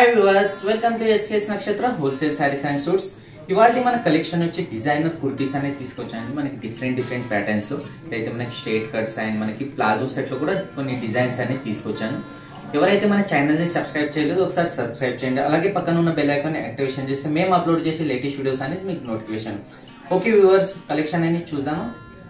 hi viewers welcome to SKS Nakshatra wholesale saris and suits ఇవాళ మన collection వచ్చి డిజైనర్ కుర్తీస్ అనేది తీసుకొచ్చాను మనకి డిఫరెంట్ డిఫరెంట్ ప్యాటర్న్స్ లో అయితే మనకి స్ట్రేట్ కట్స్ అండ్ మనకి ప్లాజో సెట్ లో కూడా కొన్ని డిజైన్స్ అనేది తీసుకొచ్చాను ఎవరైతే మన ఛానల్ ని సబ్స్క్రైబ్ చేయలేదో ఒకసారి సబ్స్క్రైబ్ చేయండి అలాగే పక్కన ఉన్న బెల్ ఐకాన్ యాక్టివేషన్ చేస్తే మేము అప్లోడ్ చేసే లేటెస్ట్ వీడియోస్ అనేది మీకు నోటిఫికేషన్ ఓకే వ్యూవర్స్ కలెక్షన్ అనేది చూద్దాము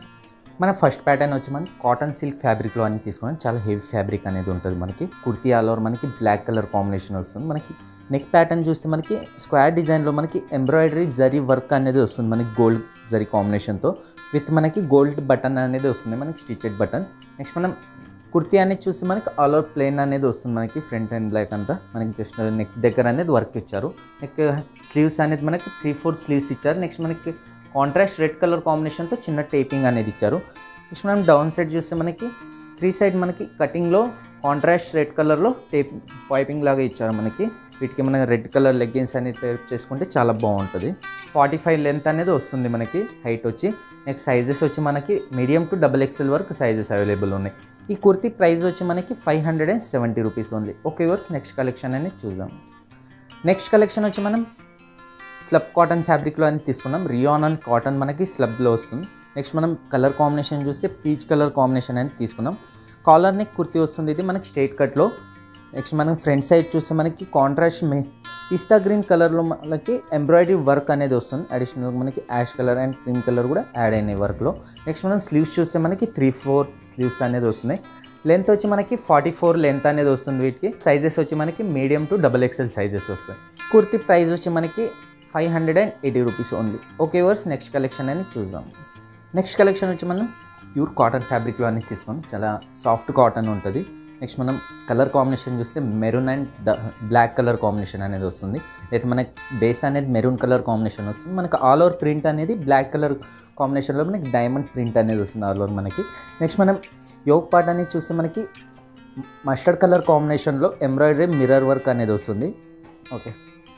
మన ఫస్ట్ ప్యాటర్న్ వచ్చి మనకి కాటన్ సిల్క్ ఫ్యాబ్రిక్లో అని తీసుకున్నాం చాలా హెవీ ఫ్యాబ్రిక్ అనేది ఉంటుంది మనకి కుర్తీ ఆల్ ఓవర్ మనకి బ్లాక్ కలర్ కాంబినేషన్ వస్తుంది మనకి నెక్ ప్యాటర్న్ చూస్తే మనకి స్క్వేర్ డిజైన్లో మనకి ఎంబ్రాయిడరీ జరీ వర్క్ అనేది వస్తుంది మనకి గోల్డ్ జరీ కాంబినేషన్తో విత్ మనకి గోల్డ్ బటన్ అనేది వస్తుంది మనకి స్టిచెడ్ బటన్ నెక్స్ట్ మనం కుర్తీ అనేది చూస్తే మనకి ఆల్ ఓవర్ ప్లేన్ అనేది వస్తుంది మనకి ఫ్రంట్ అండ్ బ్లాక్ అంతా మనకి జస్ట్ నెక్ దగ్గర అనేది వర్క్ ఇచ్చారు నెక్ స్లీవ్స్ అనేది మనకి త్రీ ఫోర్ స్లీవ్స్ ఇచ్చారు నెక్స్ట్ మనకి కాంట్రాస్ట్ రెడ్ కలర్ కాంబినేషన్తో చిన్న టేపింగ్ అనేది ఇచ్చారు నెక్స్ట్ మనం డౌన్ సైడ్ చూస్తే మనకి త్రీ సైడ్ మనకి కటింగ్లో కాంట్రాస్ట్ రెడ్ కలర్లో టేప్ పైపింగ్ లాగా ఇచ్చారు మనకి వీటికి మన రెడ్ కలర్ లెగ్గిన్స్ అనేది పేర్ చేసుకుంటే చాలా బాగుంటుంది ఫార్టీ ఫైవ్ లెంత్ అనేది వస్తుంది మనకి హైట్ వచ్చి నెక్స్ట్ సైజెస్ వచ్చి మనకి మీడియం టు డబుల్ ఎక్స్ఎల్ వరకు సైజెస్ అవైలబుల్ ఉన్నాయి ఈ కుర్తీ ప్రైస్ వచ్చి మనకి five hundred and seventy rupees only okay viewers next collection అనేది చూద్దాం నెక్స్ట్ కలెక్షన్ వచ్చి మనం స్లబ్ కాటన్ ఫ్యాబ్రిక్లో అని తీసుకున్నాం రియాన్ అండ్ కాటన్ మనకి స్లబ్లో వస్తుంది నెక్స్ట్ మనం కలర్ కాంబినేషన్ చూస్తే పీచ్ కలర్ కాంబినేషన్ అని తీసుకున్నాం కాలర్ నెక్ కుర్తీ వస్తుంది ఇది మనకి స్ట్రైట్ కట్లో నెక్స్ట్ మనం ఫ్రంట్ సైడ్ చూస్తే మనకి కాంట్రాస్ట్ మే పిస్తా గ్రీన్ కలర్లో మనకి ఎంబ్రాయిడరీ వర్క్ అనేది వస్తుంది అడిషనల్గా మనకి ash colour and cream colour కూడా యాడ్ అయినాయి వర్క్లో నెక్స్ట్ మనం స్లీవ్స్ చూస్తే మనకి త్రీ ఫోర్ స్లీవ్స్ అనేది వస్తున్నాయి లెంత్ వచ్చి మనకి ఫార్టీ ఫోర్ లెంత్ అనేది వస్తుంది వీటికి సైజెస్ వచ్చి మనకి medium to double XL sizes వస్తాయి కుర్తీ ప్రైస్ వచ్చి మనకి five hundred and eighty rupees only okay viewers next collection అని చూద్దాం నెక్స్ట్ కలెక్షన్ వచ్చి మనం ప్యూర్ కాటన్ ఫ్యాబ్రిక్లో అనేది తీసుకున్నాం చాలా సాఫ్ట్ కాటన్ ఉంటుంది నెక్స్ట్ మనం కలర్ కాంబినేషన్ చూస్తే maroon and black colour combination అనేది వస్తుంది అయితే మనకి బేస్ అనేది మెరూన్ కలర్ కాంబినేషన్ వస్తుంది మనకి ఆల్ ఓవర్ ప్రింట్ అనేది బ్లాక్ కలర్ కాంబినేషన్లో మనకి డైమండ్ ప్రింట్ అనేది వస్తుంది ఆల్ ఓవర్ మనకి నెక్స్ట్ మనం యోగ్ పార్ట్ అనేది చూస్తే మనకి మస్టర్డ్ కలర్ కాంబినేషన్లో ఎంబ్రాయిడరీ మిర్రర్ వర్క్ అనేది వస్తుంది ఓకే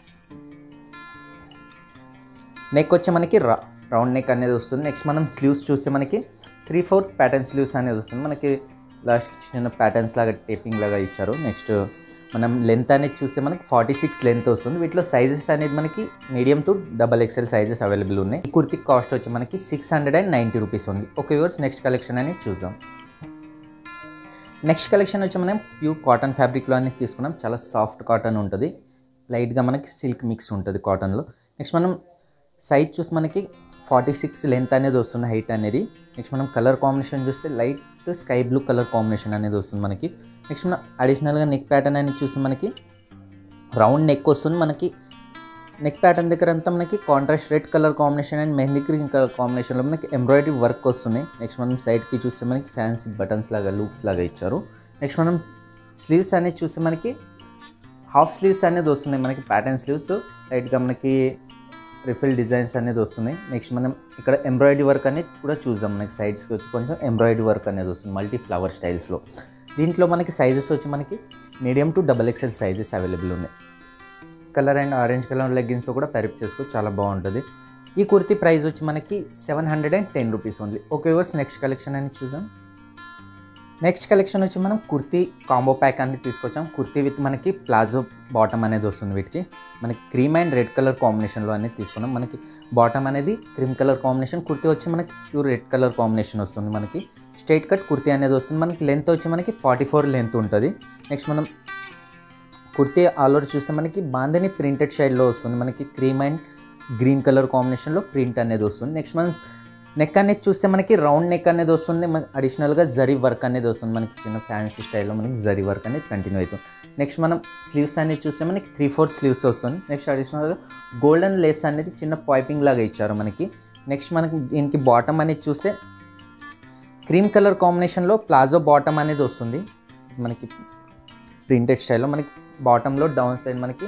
నెక్ వచ్చి మనకి రా రౌండ్ నెక్ అనేది వస్తుంది నెక్స్ట్ మనం స్లీవ్స్ చూస్తే మనకి త్రీ ఫోర్త్ ప్యాటర్న్ స్లీవ్స్ అనేది వస్తుంది మనకి లాస్ట్ చిన్న ప్యాటర్న్స్ లాగా టేపింగ్ లాగా ఇచ్చారు నెక్స్ట్ మనం లెంత్ అనేది చూస్తే మనకి ఫార్టీ సిక్స్ లెంత్ వస్తుంది వీటిలో సైజెస్ అనేది మనకి medium to double XL sizes available ఉన్నాయి ఈ కుర్తి కాస్ట్ వచ్చి మనకి six hundred and ninety rupees ఉంది ఓకే వ్యూవర్స్ నెక్స్ట్ కలెక్షన్ అనేది చూద్దాం నెక్స్ట్ కలెక్షన్ వచ్చి మనం ప్యూర్ కాటన్ ఫ్యాబ్రిక్లో అనేది తీసుకున్నాం చాలా సాఫ్ట్ కాటన్ ఉంటుంది లైట్గా మనకి సిల్క్ మిక్స్ ఉంటుంది కాటన్లో నెక్స్ట్ మనం సైజ్ చూసి మనకి ఫార్టీ సిక్స్ లెంత్ అనేది వస్తుంది హైట్ అనేది నెక్స్ట్ మనం కలర్ కాంబినేషన్ చూస్తే light sky blue colour combination అనేది వస్తుంది మనకి నెక్స్ట్ మనం అడిషనల్గా నెక్ ప్యాటర్న్ అనేది చూసి మనకి రౌండ్ నెక్ వస్తుంది మనకి నెక్ ప్యాటర్న్ దగ్గర అంతా మనకి contrast red colour combination and mehndi green colour కాంబినేషన్లో మనకి ఎంబ్రాయిడరీ వర్క్ వస్తుంది నెక్స్ట్ మనం సైడ్కి చూస్తే మనకి ఫ్యాన్సీ బటన్స్ లాగా లూప్స్ లాగా ఇచ్చారు నెక్స్ట్ మనం స్లీవ్స్ అనేది చూస్తే మనకి హాఫ్ స్లీవ్స్ అనేది వస్తుంది మనకి ప్యాటర్న్ స్లీవ్స్ లైట్గా మనకి రిఫిల్ డిజైన్స్ అనేది వస్తున్నాయి నెక్స్ట్ మనం ఇక్కడ ఎంబ్రాయిడరీ వర్క్ అనేది కూడా చూద్దాం మనకి సైడ్స్కి వచ్చి కొంచెం ఎంబ్రాయిడరీ వర్క్ అనేది వస్తుంది మల్టీ ఫ్లవర్ స్టైల్స్లో దీంట్లో మనకి సైజెస్ వచ్చి మనకి medium to double XL sizes available ఉన్నాయి కలర్ అండ్ ఆరెంజ్ కలర్ లెగ్గిన్స్లో కూడా పెరిప్ చేసుకో చాలా బాగుంటుంది ఈ కుర్తీ ప్రైస్ వచ్చి మనకి seven hundred and ten rupees only okay viewers next collection అని చూద్దాం నెక్స్ట్ కలెక్షన్ వచ్చి మనం కుర్తీ కాంబో ప్యాక్ అనేది తీసుకొచ్చాం కుర్తీ విత్ మనకి ప్లాజో బాటమ్ అనేది వస్తుంది వీటికి మనకి క్రీమ్ అండ్ రెడ్ కలర్ కాంబినేషన్లో అనేది తీసుకున్నాం మనకి బాటమ్ అనేది క్రీమ్ కలర్ కాంబినేషన్ కుర్తీ వచ్చి మనకి ప్యూర్ రెడ్ కలర్ కాంబినేషన్ వస్తుంది మనకి స్ట్రైట్ కట్ కుర్తీ అనేది వస్తుంది మనకి లెంత్ వచ్చి మనకి ఫార్టీ ఫోర్ లెంత్ ఉంటుంది నెక్స్ట్ మనం కుర్తీ ఆల్ ఓవర్ చూస్తే మనకి బాందని ప్రింటెడ్ షైడ్లో వస్తుంది మనకి క్రీమ్ అండ్ గ్రీన్ కలర్ కాంబినేషన్లో ప్రింట్ అనేది వస్తుంది నెక్స్ట్ మనం నెక్ అనేది చూస్తే మనకి రౌండ్ నెక్ అనేది వస్తుంది మనకి అడిషనల్గా జరీ వర్క్ అనేది వస్తుంది మనకి చిన్న ఫ్యాన్సీ స్టైల్లో మనకి జరీ వర్క్ అనేది కంటిన్యూ అవుతుంది నెక్స్ట్ మనం స్లీవ్స్ అనేది చూస్తే మనకి త్రీ ఫోర్ స్లీవ్స్ వస్తుంది నెక్స్ట్ అడిషనల్గా గోల్డెన్ లేస్ అనేది చిన్న పైపింగ్ లాగా ఇచ్చారు మనకి నెక్స్ట్ మనకి దీనికి బాటమ్ అనేది చూస్తే క్రీమ్ కలర్ కాంబినేషన్లో ప్లాజో బాటమ్ అనేది వస్తుంది మనకి ప్రింటెడ్ స్టైల్లో మనకి బాటంలో డౌన్ సైడ్ మనకి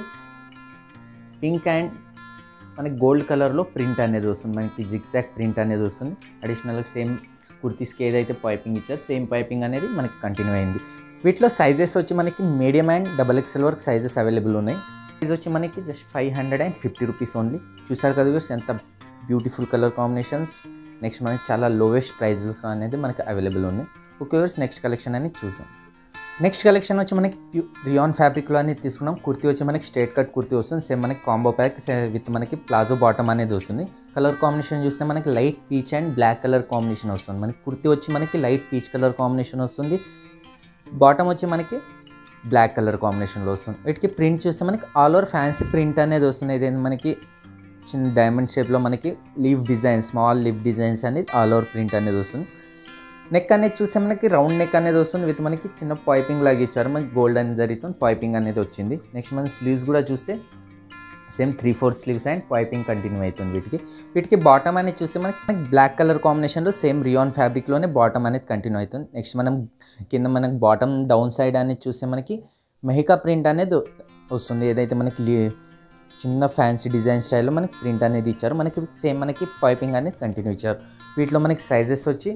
పింక్ అండ్ మనకి గోల్డ్ కలర్లో ప్రింట్ అనేది వస్తుంది మనకి జిగ్జాక్ ప్రింట్ అనేది వస్తుంది అడిషనల్గా సేమ్ కుర్తీస్కి ఏదైతే పైపింగ్ ఇచ్చారో సేమ్ పైపింగ్ అనేది మనకి కంటిన్యూ అయింది వీటిలో సైజెస్ వచ్చి మనకి మీడియం అండ్ డబల్ ఎక్స్ఎల్ వరకు సైజెస్ అవైలబుల్ ఉన్నాయి సైజ్ వచ్చి మనకి just five hundred and fifty rupees only చూసారు కదా వ్యూస్ ఎంత బ్యూటిఫుల్ కలర్ కాంబినేషన్స్ నెక్స్ట్ మనకి చాలా లోవెస్ట్ ప్రైజెస్ అనేది మనకి అవైలబుల్ ఉన్నాయి ఓకే వ్యూస్ నెక్స్ట్ కలెక్షన్ అని చూసాం నెక్స్ట్ కలెక్షన్ వచ్చి మనకి రియాన్ ఫ్యాబ్రిక్లో అనేది తీసుకున్నాం కుర్తీ వచ్చి మనకి స్ట్రేట్ కట్ కుర్తీ వస్తుంది సేమ్ మనకి కాంబో ప్యాక్ విత్ మనకి ప్లాజో బాటమ్ అనేది వస్తుంది కలర్ కాంబినేషన్ చూస్తే మనకి light peach and black colour combination వస్తుంది మనకి కుర్తీ వచ్చి మనకి లైట్ పీచ్ కలర్ కాంబినేషన్ వస్తుంది బాటమ్ వచ్చి మనకి బ్లాక్ కలర్ కాంబినేషన్లో వస్తుంది వీటికి ప్రింట్ చూస్తే మనకి ఆల్ ఓవర్ ఫ్యాన్సీ ప్రింట్ అనేది వస్తుంది ఇదేంటి మనకి చిన్న డైమండ్ షేప్లో మనకి leaf design small leaf designs అనేది ఆల్ ఓవర్ ప్రింట్ అనేది వస్తుంది నెక్ అనేది చూస్తే మనకి రౌండ్ నెక్ అనేది వస్తుంది విత్ మనకి చిన్న పైపింగ్ లాగా ఇచ్చారు మనకి గోల్డెన్ జరీతో పైపింగ్ అనేది వచ్చింది నెక్స్ట్ మన స్లీవ్స్ కూడా చూస్తే same three four sleeves and piping continue అవుతుంది వీటికి వీటికి బాటమ్ అనేది చూస్తే మనకి మనకి బ్లాక్ కలర్ కాంబినేషన్లో సేమ్ రియాన్ ఫ్యాబ్రిక్లోనే బాటమ్ అనేది కంటిన్యూ అవుతుంది నెక్స్ట్ మనం కింద మనకి బాటమ్ డౌన్ సైడ్ అనేది చూస్తే మనకి మెహికా ప్రింట్ అనేది వస్తుంది ఏదైతే మనకి లీ- చిన్న ఫ్యాన్సీ డిజైన్ స్టైల్లో మనకి ప్రింట్ అనేది ఇచ్చారు మనకి సేమ్ మనకి పైపింగ్ అనేది కంటిన్యూ ఇచ్చారు వీటిలో మనకి సైజెస్ వచ్చి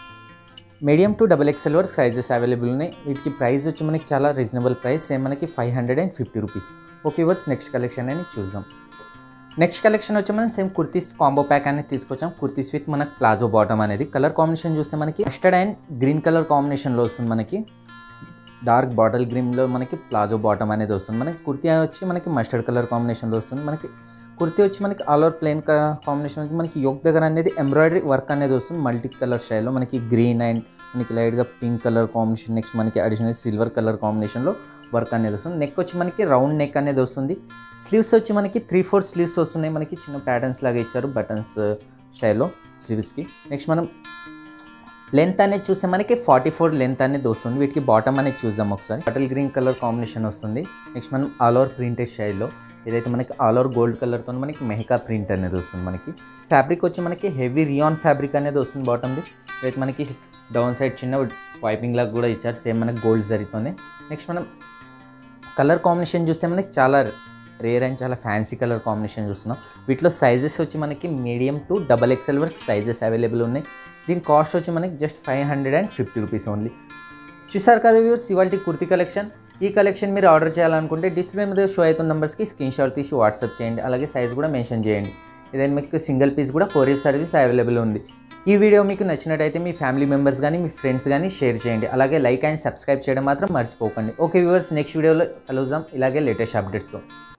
మీడియం టు డబల్ ఎక్స్ఎల్ వరకు సైజెస్ అవైలబుల్ ఉన్నాయి వీటికి ప్రైస్ వచ్చి మనకి చాలా రీజనబుల్ ప్రైస్ సేమ్ మనకి five hundred and fifty rupees okay viewers next collection అని చూద్దాం నెక్స్ట్ కలెక్షన్ వచ్చి మనం సేమ్ కుర్తీస్ కాంబో ప్యాక్ అనేది తీసుకొచ్చాం కుర్తీస్ విత్ మనకి ప్లాజో బాటమ్ అనేది కలర్ కాంబినేషన్ చూస్తే మనకి మస్టర్డ్ అండ్ గ్రీన్ కలర్ కాంబినేషన్లో వస్తుంది మనకి డార్క్ బాటిల్ గ్రీన్లో మనకి ప్లాజో బాటమ్ అనేది వస్తుంది మనకి కుర్తీ వచ్చి మనకి మస్టర్డ్ కలర్ కాంబినేషన్లో వస్తుంది మనకి కుర్తీ వచ్చి మనకి ఆల్ ఓవర్ ప్లెయిన్ కాంబినేషన్ వచ్చి మనకి యోక్ దగ్గర అనేది ఎంబ్రాయిడరీ వర్క్ అనేది వస్తుంది మల్టీ కలర్ స్టైల్లో మనకి గ్రీన్ అండ్ మనకి లైట్గా పింక్ కలర్ కాంబినేషన్ నెక్స్ట్ మనకి అడిషనల్ సిల్వర్ కలర్ కాంబినేషన్లో వర్క్ అనేది వస్తుంది నెక్ వచ్చి మనకి రౌండ్ నెక్ అనేది వస్తుంది స్లీవ్స్ వచ్చి మనకి త్రీ ఫోర్ స్లీవ్స్ వస్తున్నాయి మనకి చిన్న ప్యాటర్న్స్ లాగా ఇచ్చారు బటన్స్ స్టైల్లో స్లీవ్స్కి నెక్స్ట్ మనం లెంత్ అనేది చూస్తే మనకి ఫార్టీ ఫోర్ లెంత్ అనేది వస్తుంది వీటికి బాటమ్ అనేది చూద్దాం ఒకసారి బటల్ గ్రీన్ కలర్ కాంబినేషన్ వస్తుంది నెక్స్ట్ మనం ఆల్ ఓవర్ ప్రింటెడ్ స్టైల్లో ఏదైతే మనకి ఆల్ ఓవర్ గోల్డ్ కలర్తో మనకి మెహికా ప్రింట్ అనేది వస్తుంది మనకి ఫ్యాబ్రిక్ వచ్చి మనకి హెవీ రియాన్ ఫ్యాబ్రిక్ అనేది వస్తుంది బాటమ్ది అయితే మనకి డౌన్ సైడ్ చిన్న పైపింగ్ లాగా కూడా ఇచ్చారు సేమ్ మనకి గోల్డ్ జరీతోనే నెక్స్ట్ మనం కలర్ కాంబినేషన్ చూస్తే మనకి చాలా రేర్ అండ్ చాలా ఫ్యాన్సీ కలర్ కాంబినేషన్ చూస్తున్నాం వీటిలో సైజెస్ వచ్చి మనకి మీడియం టు డబల్ ఎక్స్ఎల్ వరకు సైజెస్ అవైలబుల్ ఉన్నాయి దీని కాస్ట్ వచ్చి మనకి just five hundred and fifty rupees only చూసారు కదా వ్యూర్స్ ఇవాళ కుర్తీ కలెక్షన్ ఈ కలెక్షన్ మీరు ఆర్డర్ చేయాలనుకుంటే డిస్ప్లే మీద షో అవుతున్న నెంబర్స్కి స్క్రీన్ షాట్ తీసి వాట్సాప్ చేయండి అలాగే సైజ్ కూడా మెన్షన్ చేయండి ఏదైనా మీకు సింగిల్ పీస్ కూడా కొరియర్ సర్వీస్ అవైలబుల్ ఉంది ఈ వీడియో మీకు నచ్చినట్టయితే మీ ఫ్యామిలీ మెంబర్స్ కానీ మీ ఫ్రెండ్స్ కానీ షేర్ చేయండి అలాగే లైక్ అండ్ సబ్స్క్రైబ్ చేయడం మాత్రం మర్చిపోకండి ఓకే వ్యూవర్స్ నెక్స్ట్ వీడియోలో కలుద్దాం ఇలాగే లేటెస్ట్ అప్డేట్స్తో